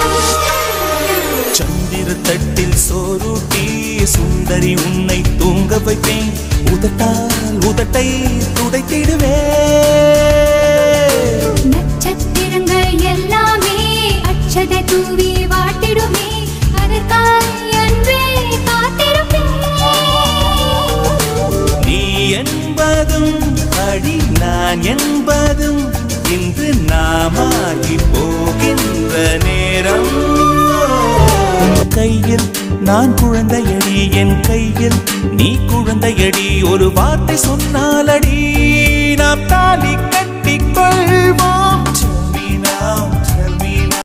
சந்திர தட்டில் சோறுட்டி சுந்தரி உன்னை தூங்க வைப்பேன் உதட்டால் உதட்டை துடைத்திடுவே நட்சத்திரங்கள் எல்லாமே அச்சதை தூவி வாட்டிடுமே அதற்காய் அன்பே காத்திருப்பேன் நீ என்பதும் அடி நான் என்பதும் இன்று நாமாகி போகின்ற நேரம் உன் கையில் நான் குழந்தையடி என் கையில் நீ குழந்தையடி ஒரு வார்த்தை சொன்னாலடி நாம் தாலி கட்டிக் கொள்வோம்